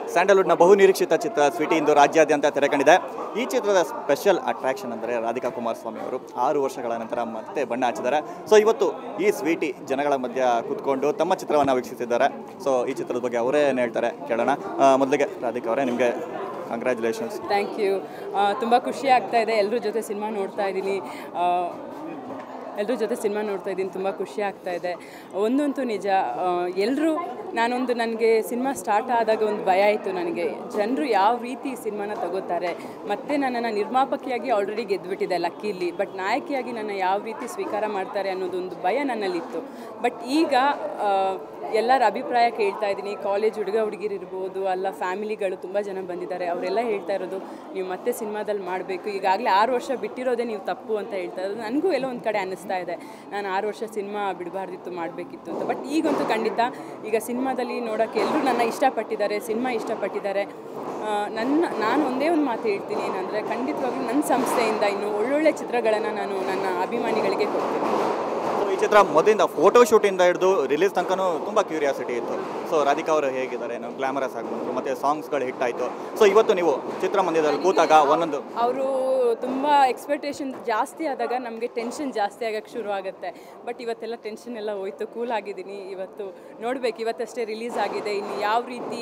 ಸ್ಯಾಂಡಲ್ವುಡ್ನ ಬಹು ನಿರೀಕ್ಷಿತ ಚಿತ್ರ ಸ್ವೀಟಿ ಇಂದು ರಾಜ್ಯಾದ್ಯಂತ ತೆರೆ ಕಂಡಿದೆ ಈ ಚಿತ್ರದ ಸ್ಪೆಷಲ್ ಅಟ್ರಾಕ್ಷನ್ ಅಂದರೆ ರಾಧಿಕಾ ಕುಮಾರಸ್ವಾಮಿ ಅವರು ಆರು ವರ್ಷಗಳ ನಂತರ ಮತ್ತೆ ಬಣ್ಣ ಹಚ್ಚಿದ್ದಾರೆ ಸೊ ಇವತ್ತು ಈ ಸ್ವೀಟಿ ಜನಗಳ ಮಧ್ಯ ಕೂತ್ಕೊಂಡು ತಮ್ಮ ಚಿತ್ರವನ್ನು ವೀಕ್ಷಿಸಿದ್ದಾರೆ ಸೊ ಈ ಚಿತ್ರದ ಬಗ್ಗೆ ಅವರೇ ಏನು ಹೇಳ್ತಾರೆ ಕೇಳೋಣ ಆ, ಮೊದಲಿಗೆ ರಾಧಿಕಾ ಅವರೇ ನಿಮಗೆ ಕಂಗ್ರ್ಯಾಚುಲೇಷನ್ಸ್ ಥ್ಯಾಂಕ್ ಯು ತುಂಬ ಖುಷಿ ಆಗ್ತಾ ಇದೆ ಎಲ್ಲರ ಜೊತೆ ಸಿನಿಮಾ ನೋಡ್ತಾ ಇದ್ದೀನಿ ಎಲ್ಲರ ಜೊತೆ ಸಿನಿಮಾ ನೋಡ್ತಾ ಇದ್ದೀನಿ ತುಂಬ ಖುಷಿ ಆಗ್ತಾ ಇದೆ ಒಂದಂತೂ ನಿಜ ಎಲ್ಲರೂ ನಾನೊಂದು ನನಗೆ ಸಿನಿಮಾ ಸ್ಟಾರ್ಟ್ ಆದಾಗ ಒಂದು ಭಯ ಇತ್ತು ನನಗೆ ಜನರು ಯಾವ ರೀತಿ ಸಿನಿಮಾನ ತಗೋತಾರೆ ಮತ್ತೆ ನನ್ನನ್ನು ನಿರ್ಮಾಪಕಿಯಾಗಿ ಆಲ್ರೆಡಿ ಗೆದ್ದುಬಿಟ್ಟಿದೆ ಲಕ್ಕಿಲಿ ಬಟ್ ನಾಯಕಿಯಾಗಿ ನನ್ನ ಯಾವ ರೀತಿ ಸ್ವೀಕಾರ ಮಾಡ್ತಾರೆ ಅನ್ನೋದೊಂದು ಭಯ ನನ್ನಲ್ಲಿತ್ತು ಬಟ್ ಈಗ ಆ, ಎಲ್ಲರ ಅಭಿಪ್ರಾಯ ಕೇಳ್ತಾ ಇದ್ದೀನಿ ಕಾಲೇಜ್ ಹುಡುಗ ಹುಡುಗಿರು ಇರ್ಬೋದು ಅಲ್ಲ ಫ್ಯಾಮಿಲಿಗಳು ತುಂಬ ಜನ ಬಂದಿದ್ದಾರೆ ಅವರೆಲ್ಲ ಹೇಳ್ತಾ ಇರೋದು ನೀವು ಮತ್ತೆ ಸಿನಿಮಾದಲ್ಲಿ ಮಾಡಬೇಕು ಈಗಾಗಲೇ ಆರು ವರ್ಷ ಬಿಟ್ಟಿರೋದೇ ನೀವು ತಪ್ಪು ಅಂತ ಹೇಳ್ತಾ ಇರೋದು ನನಗೂ ಎಲ್ಲೋ ಒಂದು ಕಡೆ ಅನ್ನಿಸ್ತಾ ಇದೆ ನಾನು ಆರು ವರ್ಷ ಸಿನಿಮಾ ಬಿಡಬಾರ್ದಿತ್ತು ಮಾಡಬೇಕಿತ್ತು ಅಂತ ಬಟ್ ಈಗಂತೂ ಖಂಡಿತ ಈಗ ಸಿನಿಮಾದಲ್ಲಿ ನೋಡೋಕ್ಕೆ ಎಲ್ಲರೂ ನನ್ನ ಇಷ್ಟಪಟ್ಟಿದ್ದಾರೆ ಸಿನಿಮಾ ಇಷ್ಟಪಟ್ಟಿದ್ದಾರೆ ಆ, ನನ್ನ ನಾನು ಒಂದೇ ಒಂದು ಮಾತು ಹೇಳ್ತೀನಿ ಏನಂದರೆ ಖಂಡಿತವಾಗ್ಲೂ ನನ್ನ ಸಂಸ್ಥೆಯಿಂದ ಇನ್ನು ಒಳ್ಳೊಳ್ಳೆ ಚಿತ್ರಗಳನ್ನು ನಾನು ನನ್ನ ಅಭಿಮಾನಿಗಳಿಗೆ ಕೊಡ್ತೀನಿ ಸೊ ಈ ಚಿತ್ರ ಮೊದಲಿಂದ ಫೋಟೋ ಶೂಟಿಂದ ಹಿಡಿದು ರಿಲೀಸ್ ತನಕನೂ ತುಂಬ ಕ್ಯೂರಿಯಾಸಿಟಿ ಇತ್ತು ಸೊ ರಾಧಿಕಾ ಅವರು ಹೇಗಿದ್ದಾರೆ ಏನು ಗ್ಲಾಮರಸ್ ಆಗ್ಬೋದು ಮತ್ತು ಸಾಂಗ್ಸ್ಗಳು ಹಿಟ್ ಆಯಿತು ಸೊ ಇವತ್ತು ನೀವು ಚಿತ್ರಮಂದಿರದಲ್ಲಿ ಕೂತಾಗ ಒಂದೊಂದು ಅವರು ತುಂಬ ಎಕ್ಸ್ಪೆಕ್ಟೇಷನ್ ಜಾಸ್ತಿ ಆದಾಗ ನಮಗೆ ಟೆನ್ಷನ್ ಜಾಸ್ತಿ ಆಗಕ್ಕೆ ಶುರು ಆಗುತ್ತೆ ಬಟ್ ಇವತ್ತೆಲ್ಲ ಟೆನ್ಷನ್ ಎಲ್ಲ ಹೋಯ್ತು ಕೂಲ್ ಆಗಿದ್ದೀನಿ ಇವತ್ತು ನೋಡಬೇಕು ಇವತ್ತಷ್ಟೇ ರಿಲೀಸ್ ಆಗಿದೆ ಇನ್ನು ಯಾವ ರೀತಿ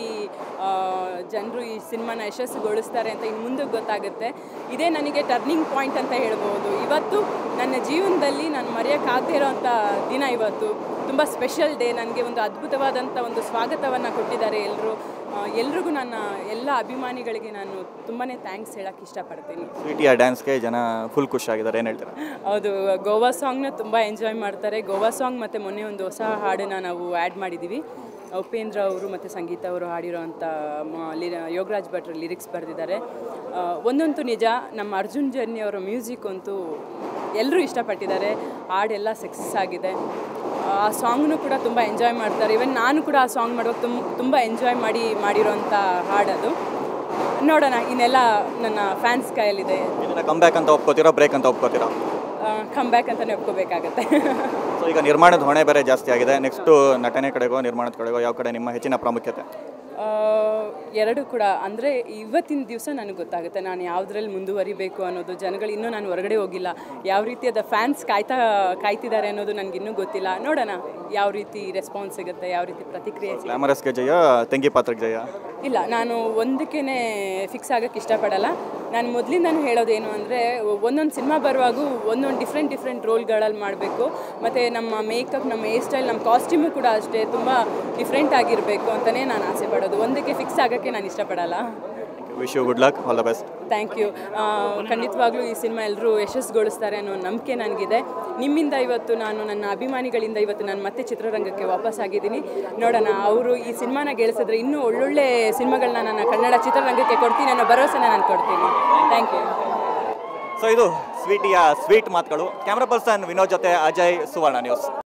ಜನರು ಈ ಸಿನಿಮಾನ ಯಶಸ್ಸುಗೊಳಿಸ್ತಾರೆ ಅಂತ ಇನ್ನು ಮುಂದೆ ಗೊತ್ತಾಗುತ್ತೆ ಇದೇ ನನಗೆ ಟರ್ನಿಂಗ್ ಪಾಯಿಂಟ್ ಅಂತ ಹೇಳ್ಬೋದು ಇವತ್ತು ನನ್ನ ಜೀವನದಲ್ಲಿ ನಾನು ಮರೆಯೋಕ್ಕಾಗದೇ ಇರೋವಂಥ ದಿನ ಇವತ್ತು ತುಂಬ ಸ್ಪೆಷಲ್ ಡೇ ನನಗೆ ಒಂದು ಅದ್ಭುತವಾದಂಥ ಒಂದು ಸ್ವಾಗತವನ್ನು ಕೊಟ್ಟಿದ್ದಾರೆ ಎಲ್ಲರೂ ಎಲ್ರಿಗೂ ನನ್ನ ಎಲ್ಲ ಅಭಿಮಾನಿಗಳಿಗೆ ನಾನು ತುಂಬಾ ಥ್ಯಾಂಕ್ಸ್ ಹೇಳಕ್ಕೆ ಇಷ್ಟಪಡ್ತೀನಿ ಸ್ವೀಟಿಯ ಡ್ಯಾನ್ಸ್ಗೆ ಜನ ಫುಲ್ ಖುಷಿಯಾಗಿದ್ದಾರೆ ಏನು ಹೇಳ್ತೀರಾ ಹೌದು ಗೋವಾ ಸಾಂಗ್ನ ತುಂಬ ಎಂಜಾಯ್ ಮಾಡ್ತಾರೆ ಗೋವಾ ಸಾಂಗ್ ಮತ್ತು ಮೊನ್ನೆ ಒಂದು ಹೊಸ ಹಾಡನ್ನು ನಾವು ಆ್ಯಡ್ ಮಾಡಿದ್ದೀವಿ ಉಪೇಂದ್ರ ಅವರು ಮತ್ತು ಸಂಗೀತ ಅವರು ಹಾಡಿರೋವಂಥ ಮ- ಲಿ ಯೋಗರಾಜ್ ಭಟ್ರು ಲಿರಿಕ್ಸ್ ಬರೆದಿದ್ದಾರೆ ಆ, ಒಂದಂತೂ ನಿಜ ನಮ್ಮ ಅರ್ಜುನ್ ಜರ್ನಿ ಅವರ ಮ್ಯೂಸಿಕ್ ಅಂತೂ ಎಲ್ಲರೂ ಇಷ್ಟಪಟ್ಟಿದ್ದಾರೆ ಹಾಡೆಲ್ಲ ಸಕ್ಸಸ್ ಆಗಿದೆ ಆ ಸಾಂಗ್ನು ಕೂಡ ತುಂಬ ಎಂಜಾಯ್ ಮಾಡ್ತಾರೆ ಇವನ್ ನಾನು ಕೂಡ ಆ ಸಾಂಗ್ ಮಾಡುವಾಗ ತುಂಬ ತುಂಬ ಎಂಜಾಯ್ ಮಾಡಿ ಮಾಡಿರೋಂಥ ಹಾಡದು ನೋಡೋಣ ಇನ್ನೆಲ್ಲ ನನ್ನ ಫ್ಯಾನ್ಸ್ ಕೈಯಲ್ಲಿದೆ ಇದನ್ನ ಕಮ್ ಬ್ಯಾಕ್ ಅಂತ ಒಪ್ಕೋತೀರಾ ಬ್ರೇಕ್ ಅಂತ ಒಪ್ಕೋತೀರಾ ಕಮ್ ಬ್ಯಾಕ್ ಅಂತಲೇ ಒಪ್ಕೋಬೇಕಾಗತ್ತೆ ಸೊ ಈಗ ನಿರ್ಮಾಣದ ಹೊಣೆ ಬೇರೆ ಜಾಸ್ತಿ ಆಗಿದೆ ನೆಕ್ಸ್ಟು ನಟನೆ ಕಡೆಗೋ ನಿರ್ಮಾಣದ ಕಡೆಗೋ ಯಾವ ಕಡೆ ನಿಮ್ಮ ಹೆಚ್ಚಿನ ಪ್ರಾಮುಖ್ಯತೆ ಆ, ಎರಡು ಕೂಡ ಅಂದರೆ ಇವತ್ತಿನ ದಿವಸ ನನಗೆ ಗೊತ್ತಾಗುತ್ತೆ ನಾನು ಯಾವುದ್ರಲ್ಲಿ ಮುಂದುವರಿಬೇಕು ಅನ್ನೋದು ಜನಗಳು ಇನ್ನೂ ನಾನು ಹೊರಗಡೆ ಹೋಗಿಲ್ಲ ಯಾವ ರೀತಿಯಾದ ಫ್ಯಾನ್ಸ್ ಕಾಯ್ತಾ ಕಾಯ್ತಿದ್ದಾರೆ ಅನ್ನೋದು ನನಗೆ ಇನ್ನೂ ಗೊತ್ತಿಲ್ಲ ನೋಡೋಣ ಯಾವ ರೀತಿ ರೆಸ್ಪಾನ್ಸ್ ಸಿಗುತ್ತೆ ಯಾವ ರೀತಿ ಪ್ರತಿಕ್ರಿಯೆ ಸಿಗುತ್ತೆ ಗ್ಲಾಮರಸ್ಗೆ ಜಯ ತಂಗಿ ಪಾತ್ರಕ್ಕೆ ಜಯ ಇಲ್ಲ ನಾನು ಒಂದಕ್ಕೇ ಫಿಕ್ಸ್ ಆಗೋಕ್ಕೆ ಇಷ್ಟಪಡಲ್ಲ ನಾನು ಮೊದಲಿಂದನೂ ಹೇಳೋದೇನು ಅಂದರೆ ಒಂದೊಂದು ಸಿನಿಮಾ ಬರುವಾಗೂ ಒಂದೊಂದು ಡಿಫ್ರೆಂಟ್ ಡಿಫ್ರೆಂಟ್ ರೋಲ್ಗಳಲ್ಲಿ ಮಾಡಬೇಕು ಮತ್ತು ನಮ್ಮ ಮೇಕಪ್ ನಮ್ಮ ಹೇರ್ ಸ್ಟೈಲ್ ನಮ್ಮ ಕಾಸ್ಟ್ಯೂಮು ಕೂಡ ಅಷ್ಟೇ ತುಂಬ ಡಿಫ್ರೆಂಟ್ ಆಗಿರಬೇಕು ಅಂತಲೇ ನಾನು ಆಸೆ ಪಡೋದು ಒಂದಕ್ಕೆ ಫಿಕ್ಸ್ ಆಗೋಕ್ಕೆ ನಾನು ಇಷ್ಟಪಡಲ್ಲ wish you good luck all the best thank you ಖಂಡಿತವಾಗ್ಲೂ ಈ ಸಿನಿಮಾ ಎಲ್ಲರೂ ಯಶಸ್ಸುಗೊಳಿಸ್ತಾರೆ ಅನ್ನೋ ನಂಬಿಕೆ ನನಗಿದೆ ನಿಮ್ಮಿಂದ ಇವತ್ತು ನಾನು ನನ್ನ ಅಭಿಮಾನಿಗಳಿಂದ ಇವತ್ತು ನಾನು ಮತ್ತೆ ಚಿತ್ರರಂಗಕ್ಕೆ ವಾಪಸ್ ಆಗಿದ್ದೀನಿ ನೋಡೋಣ ಅವರು ಈ ಸಿನಿಮಾನ ಗೆಲ್ಲಿಸಿದ್ರೆ ಇನ್ನೂ ಒಳ್ಳೊಳ್ಳೆ ಸಿನಿಮಾಗಳನ್ನ ನಾನು ಕನ್ನಡ ಚಿತ್ರರಂಗಕ್ಕೆ ಕೊಡ್ತೀನಿ ಅನ್ನೋ ಭರವಸೆನ ನಾನು ಕೊಡ್ತೀನಿ ಥ್ಯಾಂಕ್ ಯು ಸೊ ಇದು ಸ್ವೀಟಿಯ ಸ್ವೀಟ್ ಮಾತುಗಳು ಕ್ಯಾಮ್ರಾ ಪರ್ಸನ್ ವಿನೋದ್ ಜೊತೆ ಅಜಯ್ ಸುವರ್ಣ ನ್ಯೂಸ್